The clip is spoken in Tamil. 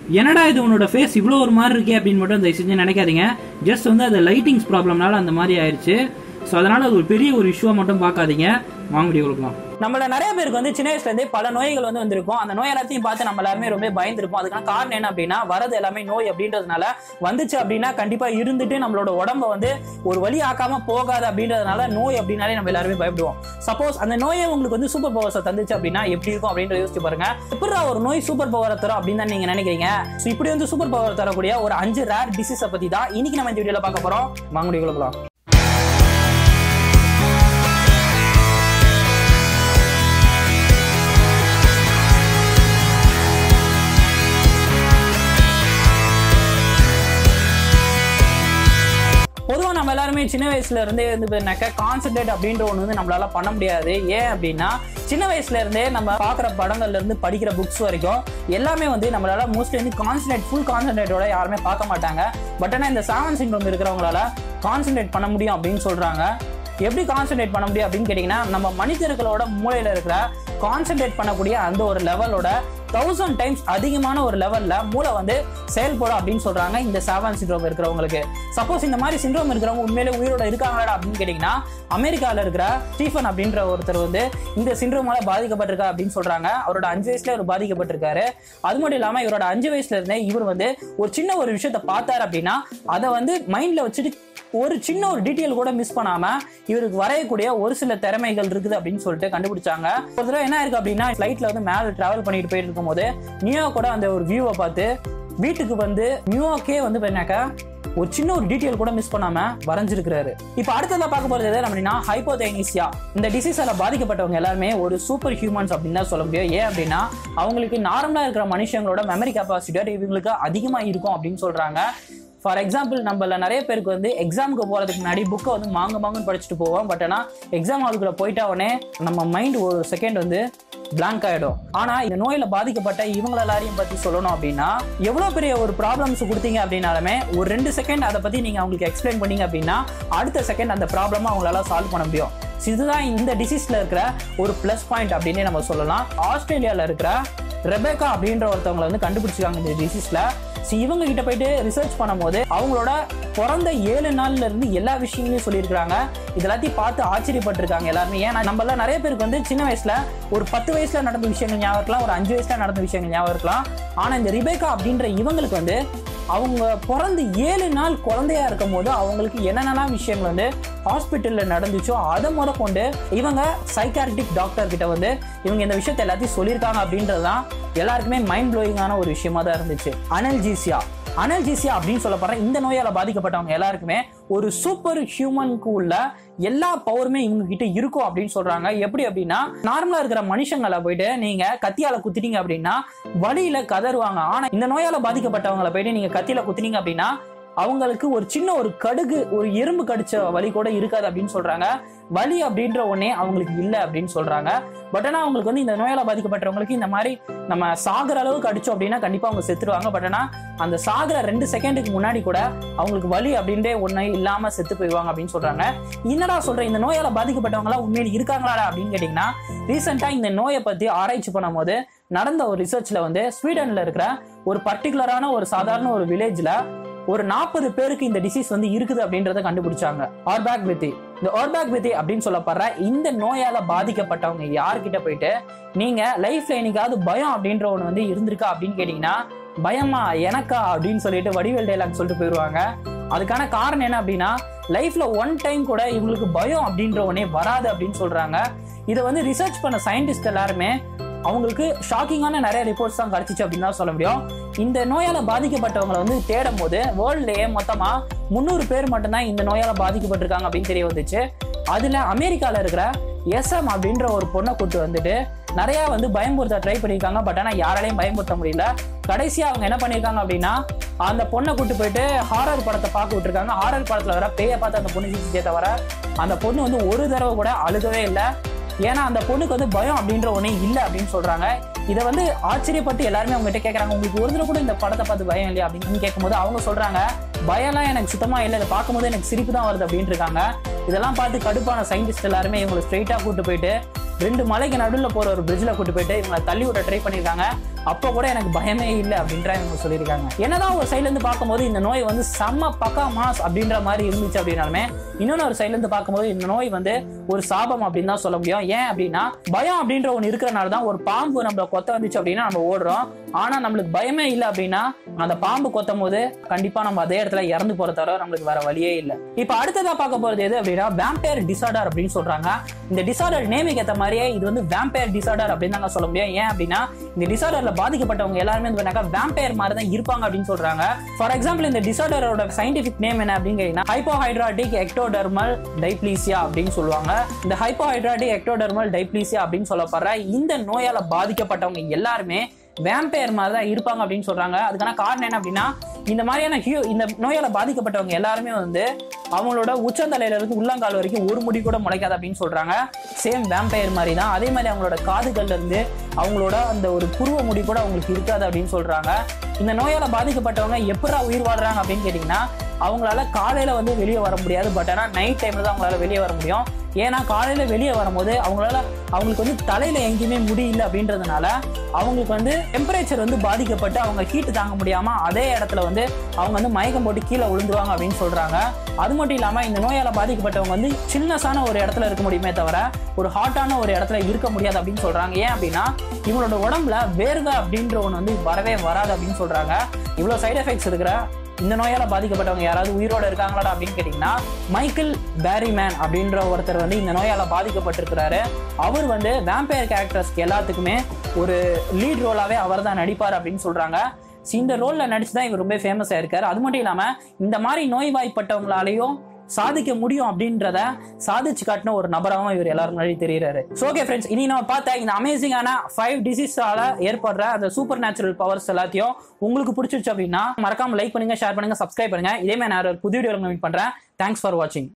என்னடா இது உன்னோட ஃபேஸ் இவ்வளோ ஒரு மாதிரி இருக்கே அப்படின்னு மட்டும் தயவு செஞ்சு நினைக்காதீங்க ஜஸ்ட் வந்து அது லைட்டிங்ஸ் ப்ராப்ளம்னால அந்த மாதிரி ஆயிடுச்சு ஸோ அதனால அது ஒரு பெரிய ஒரு இஷ்யூவா மட்டும் பார்க்காதீங்க வாங்க வீடியோ கொடுக்கலாம் நம்மள நிறைய பேருக்கு வந்து சின்ன வயசுல இருந்தே பல நோய்கள் வந்து வந்திருக்கும் அந்த நோய் எல்லாத்தையும் பார்த்து நம்ம எல்லாருமே ரொம்ப பயந்துருப்போம் அதுக்கான காரணம் என்ன அப்படின்னா வரது எல்லாமே நோய் அப்படின்றதுனால வந்துச்சு அப்படின்னா கண்டிப்பா இருந்துட்டு நம்மளோட உடம்ப வந்து ஒரு வழி ஆக்காம போகாது அப்படின்றதுனால நோய் அப்படின்னாலே நம்ம எல்லாருமே பயப்படுவோம் சப்போஸ் அந்த நோயை உங்களுக்கு வந்து சூப்பர் பவர்ஸை தந்துச்சு அப்படின்னா எப்படி இருக்கும் அப்படின்றத யோசிச்சு பாருங்க எப்படிடா ஒரு நோய் சூப்பர் பவர் தரும் அப்படின்னு தான் நீங்க நினைக்கிறீங்க ஸோ இப்படி வந்து சூப்பர் பவர் தரக்கூடிய ஒரு அஞ்சு ரேர் டிசீஸை பத்தி தான் இன்னைக்கு நம்ம இந்த வீடியோல பார்க்க போறோம் வாங்க வீடியோ கொடுக்கலாம் பொதுவாக நம்ம எல்லாருமே சின்ன வயசுல இருந்தே வந்து பார்த்தீங்கன்னாக்கா கான்சென்ட்ரேட் அப்படின்ற ஒன்று வந்து நம்மளால பண்ண முடியாது ஏன் அப்படின்னா சின்ன வயசுல இருந்தே நம்ம பார்க்குற படங்கள்ல இருந்து படிக்கிற புக்ஸ் வரைக்கும் எல்லாமே வந்து நம்மளால மோஸ்ட்லி வந்து கான்சென்ட்ரேட் ஃபுல் கான்சென்ட்ரேட்டோட யாருமே பார்க்க மாட்டாங்க பட் ஆனால் இந்த செவன் சிண்ட்ரோம் இருக்கிறவங்களால கான்சென்ட்ரேட் பண்ண முடியும் அப்படின்னு சொல்றாங்க எப்படி கான்சென்ட்ரேட் பண்ண முடியும் அப்படின்னு கேட்டிங்கன்னா நம்ம மனிதர்களோட மூளையில இருக்கிற கான்சென்ட்ரேட் பண்ணக்கூடிய அந்த ஒரு லெவலோட தௌசண்ட் டைம்ஸ் அதிகமான ஒரு லெவல்ல மூளை வந்து செயல்படும் அப்படின்னு சொல்றாங்க இந்த செவன் சிண்ட்ரோம் இருக்கிறவங்களுக்கு சப்போஸ் இந்த மாதிரி சிண்ட்ரோம் இருக்கிறவங்க உண்மையிலே உயிரோட இருக்காங்களா அப்படின்னு கேட்டிங்கன்னா அமெரிக்காவில் இருக்கிற ஸ்டீஃபன் அப்படின்ற ஒருத்தர் வந்து இந்த சிண்ட்ரோமால பாதிக்கப்பட்டிருக்கா அப்படின்னு சொல்றாங்க அவரோட அஞ்சு வயசுல இவர் பாதிக்கப்பட்டிருக்காரு அது மட்டும் இல்லாம இவரோட அஞ்சு வயசுல இருந்தே இவர் வந்து ஒரு சின்ன ஒரு விஷயத்த பார்த்தாரு அப்படின்னா அதை வந்து மைண்ட்ல வச்சுட்டு ஒரு சின்ன ஒரு டீட்டெயில் கூட மிஸ் பண்ணாம இவருக்கு வரையக்கூடிய ஒரு சில திறமைகள் இருக்குது அப்படின்னு சொல்லிட்டு கண்டுபிடிச்சாங்க ஒரு தடவை என்ன இருக்கு அப்படின்னா ஃபிளைட்ல வந்து மேல டிராவல் பண்ணிட்டு போயிட்டு இருக்கும்போது நியூயார்க்கோட அந்த ஒரு வியூவை பார்த்து வீட்டுக்கு வந்து நியூயார்க்கே வந்து பண்ணாக்கா ஒரு சின்ன ஒரு டீட்டெயில் கூட மிஸ் பண்ணாம வரைஞ்சிருக்கிறாரு இப்போ அடுத்ததா பார்க்க போறது எது அப்படின்னா ஹைப்போதைனிசியா இந்த டிசீஸால பாதிக்கப்பட்டவங்க எல்லாருமே ஒரு சூப்பர் ஹியூமன்ஸ் அப்படின்னு தான் சொல்ல முடியும் ஏன் அப்படின்னா அவங்களுக்கு நார்மலா இருக்கிற மனுஷங்களோட மெமரி கெப்பாசிட்டி இவங்களுக்கு அதிகமா இருக்கும் அப்படின்னு சொல்றாங்க ஃபார் எக்ஸாம்பிள் நம்மள நிறைய பேருக்கு வந்து எக்ஸாமுக்கு போகிறதுக்கு முன்னாடி புக்கை வந்து மாங்க மாங்கன்னு படிச்சுட்டு போவோம் பட் ஆனால் எக்ஸாம் ஹாலுக்குள்ள போயிட்டா உடனே நம்ம மைண்ட் ஒரு செகண்ட் வந்து blank ஆயிடும் ஆனா இந்த நோயில பாதிக்கப்பட்ட இவங்கள எல்லாரையும் பத்தி சொல்லணும் அப்படின்னா எவ்வளவு பெரிய ஒரு ப்ராப்ளம்ஸ் கொடுத்தீங்க அப்படின்னாலுமே ஒரு ரெண்டு செகண்ட் அதை பத்தி நீங்க அவங்களுக்கு எக்ஸ்பிளைன் பண்ணீங்க அப்படின்னா அடுத்த செகண்ட் அந்த ப்ராப்ளமா அவங்களால சால்வ் பண்ண முடியும் So இதுதான் இந்த டிசீஸ்ல இருக்கிற ஒரு ப்ளஸ் பாயிண்ட் அப்படின்னே நம்ம சொல்லலாம் ஆஸ்திரேலியால இருக்கிற ரெபேக்கா அப்படின்ற ஒருத்தவங்களை வந்து கண்டுபிடிச்சிருக்காங்க இந்த டிசீஸ்ல ஸோ இவங்க கிட்ட போயிட்டு ரிசர்ச் பண்ணும்போது அவங்களோட பிறந்த ஏழு நாள்ல இருந்து எல்லா விஷயங்களையும் சொல்லியிருக்காங்க இது எல்லாத்தையும் பார்த்து ஆச்சரியப்பட்டிருக்காங்க எல்லாருமே ஏன்னா நம்ம எல்லாம் நிறைய பேருக்கு வந்து சின்ன வயசுல ஒரு பத்து வயசுல நடந்த விஷயங்கள் ஞாபகம் இருக்கலாம் ஒரு அஞ்சு வயசுல நடந்த விஷயங்கள் ஞாபகம் இருக்கலாம் ஆனா இந்த ரிபேக்கா அப்படின்ற இவங்களுக்கு வந்து அவங்க பிறந்து ஏழு நாள் குழந்தையா இருக்கும் போது அவங்களுக்கு என்னென்னலாம் விஷயங்கள் வந்து ஹாஸ்பிட்டல்ல நடந்துச்சோ அதை முத கொண்டு இவங்க சைக்காட்ரிக் டாக்டர் கிட்ட வந்து இவங்க இந்த விஷயத்தை எல்லாத்தையும் சொல்லியிருக்காங்க அப்படின்றது தான் எல்லாருக்குமே மைண்ட் ப்ளோயிங்கான ஒரு விஷயமா தான் இருந்துச்சு அனல்ஜீசியா அனல்ஜீசியா அப்படின்னு சொல்லப்படுற இந்த நோயால பாதிக்கப்பட்டவங்க எல்லாருக்குமே ஒரு சூப்பர் ஹியூமனுக்கு உள்ள எல்லா பவருமே இவங்க கிட்ட இருக்கும் அப்படின்னு சொல்றாங்க எப்படி அப்படின்னா நார்மலா இருக்கிற மனுஷங்களை போயிட்டு நீங்க கத்தியால குத்திட்டீங்க அப்படின்னா வலியில கதறுவாங்க ஆனா இந்த நோயால பாதிக்கப்பட்டவங்களை போயிட்டு நீங்க கத்தியில குத்தினீங்க அப்படின்னா அவங்களுக்கு ஒரு சின்ன ஒரு கடுகு ஒரு எறும்பு கடிச்ச வலி கூட இருக்காது அப்படின்னு சொல்றாங்க வலி அப்படின்ற ஒன்னே அவங்களுக்கு இல்லை அப்படின்னு சொல்றாங்க பட் ஆனால் அவங்களுக்கு வந்து இந்த நோயால பாதிக்கப்பட்டவங்களுக்கு இந்த மாதிரி நம்ம சாகுற அளவுக்கு அடிச்சோம் அப்படின்னா கண்டிப்பா அவங்க செத்துருவாங்க பட் ஆனால் அந்த சாகுற ரெண்டு செகண்டுக்கு முன்னாடி கூட அவங்களுக்கு வலி அப்படின்றே ஒண்ணு இல்லாம செத்து போயிடுவாங்க அப்படின்னு சொல்றாங்க என்னடா சொல்ற இந்த நோயால பாதிக்கப்பட்டவங்களா உண்மையில இருக்காங்களா அப்படின்னு கேட்டீங்கன்னா ரீசெண்டா இந்த நோயை பத்தி ஆராய்ச்சி பண்ணும்போது நடந்த ஒரு ரிசர்ச்ல வந்து ஸ்வீடன்ல இருக்கிற ஒரு பர்டிகுலரான ஒரு சாதாரண ஒரு வில்லேஜ்ல ஒரு நாற்பது பேருக்கு இந்த டிசீஸ் வந்து இருக்குது அப்படின்றத கண்டுபிடிச்சாங்க ஆர்பேக் வித்தி இந்த ஆர்பேக் வித்தி அப்படின்னு சொல்லப்படுற இந்த நோயால பாதிக்கப்பட்டவங்க யார்கிட்ட போயிட்டு நீங்க லைஃப்ல என்னைக்காவது பயம் அப்படின்ற ஒன்று வந்து இருந்திருக்கா அப்படின்னு கேட்டீங்கன்னா பயமா எனக்கா அப்படின்னு சொல்லிட்டு வடிவேல் டைலாக் சொல்லிட்டு போயிடுவாங்க அதுக்கான காரணம் என்ன அப்படின்னா லைஃப்ல ஒன் டைம் கூட இவங்களுக்கு பயம் அப்படின்ற ஒன்னே வராது அப்படின்னு சொல்றாங்க இதை வந்து ரிசர்ச் பண்ண சயின்டிஸ்ட் எல்லாருமே அவங்களுக்கு ஷாக்கிங்கான நிறைய ரிப்போர்ட்ஸ் தான் கிடைச்சிச்சு அப்படின்னு தான் சொல்ல முடியும் இந்த நோயால பாதிக்கப்பட்டவங்களை வந்து தேடும் போது வேர்ல்ட்லயே மொத்தமா முந்நூறு பேர் மட்டும்தான் இந்த நோயால பாதிக்கப்பட்டிருக்காங்க அப்படின்னு தெரிய வந்துச்சு அதுல அமெரிக்கால இருக்கிற எஸ்எம் அப்படின்ற ஒரு பொண்ணை கூட்டு வந்துட்டு நிறைய வந்து பயமுறுத்த ட்ரை பண்ணியிருக்காங்க பட் ஆனால் யாராலையும் பயமுறுத்த முடியல கடைசியா அவங்க என்ன பண்ணியிருக்காங்க அப்படின்னா அந்த பொண்ணை கூட்டு போயிட்டு ஹாரர் படத்தை பார்க்க விட்டுருக்காங்க ஹாரர் படத்துல வர பேயை பார்த்து அந்த பொண்ணு சிரிச்சே தவிர அந்த பொண்ணு வந்து ஒரு தடவை கூட அழுகவே இல்லை ஏன்னா அந்த பொண்ணுக்கு வந்து பயம் அப்படின்ற ஒண்ணே இல்லை அப்படின்னு சொல்றாங்க இதை வந்து ஆச்சரியப்பட்டு எல்லாருமே அவங்க கிட்ட கேட்கறாங்க உங்களுக்கு ஒரு தடவை கூட இந்த படத்தை பார்த்து பயம் இல்லையா அப்படின்னு கேட்கும்போது அவங்க சொல்றாங்க பயம்லாம் எனக்கு சுத்தமா இல்லை இதை பார்க்கும்போது எனக்கு சிரிப்பு தான் வருது அப்படின்னு இருக்காங்க இதெல்லாம் பார்த்து கடுப்பான சயின்டிஸ்ட் எல்லாருமே இவங்களை ஸ்ட்ரைட்டா கூட்டு போயிட்டு ரெண்டு மலைக்கு நடுவில் போற ஒரு பிரிட்ஜில் கூட்டு போயிட்டு இவங்களை தள்ளி விட ட்ரை பண்ணியிருக்காங்க அப்போ கூட எனக்கு பயமே இல்லை அப்படின்ற இவங்க சொல்லியிருக்காங்க என்னதான் ஒரு சைட்ல இருந்து பார்க்கும்போது இந்த நோய் வந்து செம்ம பக்கா மாஸ் அப்படின்ற மாதிரி இருந்துச்சு அப்படின்னாலுமே இன்னொன்று ஒரு சைட்ல இருந்து பார்க்கும்போது இந்த நோய் வந்து ஒரு சாபம் அப்படின்னு தான் சொல்ல முடியும் ஏன் அப்படின்னா பயம் அப்படின்ற ஒன்று இருக்கிறனால தான் ஒரு பாம்பு நம்மள கொத்த வந்துச்சு அப்படின்னா நம்ம ஓடுறோம் ஆனா நம்மளுக்கு பயமே இல்லை அப்படின்னா அந்த பாம்பு கொத்தும் போது கண்டிப்பா நம்ம அதே இடத்துல இறந்து போற தவிர நம்மளுக்கு வேற வழியே இல்லை இப்போ அடுத்ததா பார்க்க போறது எது அப்படின்னா வேம்பயர் டிசார்டர் அப்படின்னு சொல்றாங்க இந்த டிசார்டர் நேமுக்கு ஏற்ற மாதிரியே இது வந்து வேம்பயர் டிசார்டர் அப்படின்னு தாங்க சொல்ல முடியும் ஏன் அப்படின்னா இந்த டிசார்டர்ல பாதிக்கப்பட்டவங்க எல்லாருமே வந்து பண்ணாக்கா வேம்பயர் மாதிரி தான் இருப்பாங்க அப்படின்னு சொல்றாங்க ஃபார் எக்ஸாம்பிள் இந்த டிசார்டரோட சயின்டிபிக் நேம் என்ன அப்படின்னு கேட்டீங்கன்னா ஹைப்போஹைட்ராட்டிக் எக்டோடர்மல் டைப்ளீசியா அப்படின்னு சொல்லுவாங்க இந்த ஹைப்போஹைட்ராட்டிக் எக்டோடர்மல் டைப்ளீசியா அப்படின்னு சொல்லப்படுற இந்த நோயால பாதிக்கப்பட்டவங்க எல்லாருமே வேம்பயர் மாதிரி தான் இருப்பாங்க அப்படின்னு சொல்றாங்க அதுக்கான காரணம் என்ன அப்படின்னா இந்த மாதிரியான ஹியூ இந்த நோயால பாதிக்கப்பட்டவங்க எல்லாருமே வந்து அவங்களோட உச்சந்தலையில இருந்து உள்ளங்கால் வரைக்கும் ஒரு முடி கூட முளைக்காது அப்படின்னு சொல்றாங்க சேம் வேம்பயர் மாதிரி தான் அதே மாதிரி அவங்களோட காதுகள்ல இருந்து அவங்களோட அந்த ஒரு புருவ முடி கூட அவங்களுக்கு இருக்காது அப்படின்னு சொல்றாங்க இந்த நோயால பாதிக்கப்பட்டவங்க எப்படா உயிர் வாழ்றாங்க அப்படின்னு கேட்டீங்கன்னா அவங்களால காலையில வந்து வெளியே வர முடியாது பட் ஆனால் நைட் டைம்ல தான் அவங்களால வெளியே வர முடியும் ஏன்னா காலையில வெளியே வரும்போது அவங்களால அவங்களுக்கு வந்து தலையில எங்கேயுமே முடி இல்லை அப்படின்றதுனால அவங்களுக்கு வந்து டெம்பரேச்சர் வந்து பாதிக்கப்பட்டு அவங்க ஹீட் தாங்க முடியாம அதே இடத்துல வந்து அவங்க வந்து மயக்கம் போட்டு கீழே விழுந்துருவாங்க அப்படின்னு சொல்றாங்க அது மட்டும் இல்லாம இந்த நோயால பாதிக்கப்பட்டவங்க வந்து சின்னஸான ஒரு இடத்துல இருக்க முடியுமே தவிர ஒரு ஹாட்டான ஒரு இடத்துல இருக்க முடியாது அப்படின்னு சொல்றாங்க ஏன் அப்படின்னா இவங்களோட உடம்புல வேர்வை அப்படின்ற ஒன்று வந்து வரவே வராது அப்படின்னு சொல்றாங்க இவ்வளோ சைடு எஃபெக்ட்ஸ் இருக்கிற இந்த நோயால பாதிக்கப்பட்டவங்க யாராவது உயிரோட இருக்காங்களா அப்படின்னு கேட்டிங்கன்னா மைக்கேல் பேரிமேன் அப்படின்ற ஒருத்தர் வந்து இந்த நோயால பாதிக்கப்பட்டிருக்கிறாரு அவர் வந்து வேம்பயர் கேரக்டர்ஸ்க்கு எல்லாத்துக்குமே ஒரு லீட் ரோலாவே அவர் தான் நடிப்பார் அப்படின்னு சொல்றாங்க So, இந்த ரோல்ல நடிச்சு தான் இவர் ரொம்ப ஃபேமஸ் ஆயிருக்காரு அது மட்டும் இல்லாம இந்த மாதிரி நோய்வாய்ப்பட்டவங்களாலையும் சாதிக்க முடியும் அப்படின்றத சாதிச்சு காட்டின ஒரு நபராகவும் இவர் எல்லாரும் முன்னாடி தெரியுறாரு ஓகே ஃப்ரெண்ட்ஸ் இனி நம்ம பார்த்த இந்த அமேசிங்கான ஃபைவ் டிசீஸால ஏற்படுற அந்த சூப்பர் நேச்சுரல் பவர்ஸ் எல்லாத்தையும் உங்களுக்கு பிடிச்சிருச்சு அப்படின்னா மறக்காம லைக் பண்ணுங்க ஷேர் பண்ணுங்க சப்ஸ்கிரைப் பண்ணுங்க இதே மாதிரி நான் ஒரு புதிய வீடியோ மீட் பண்றேன் தேங்க்ஸ் ஃபார் வாட்சிங்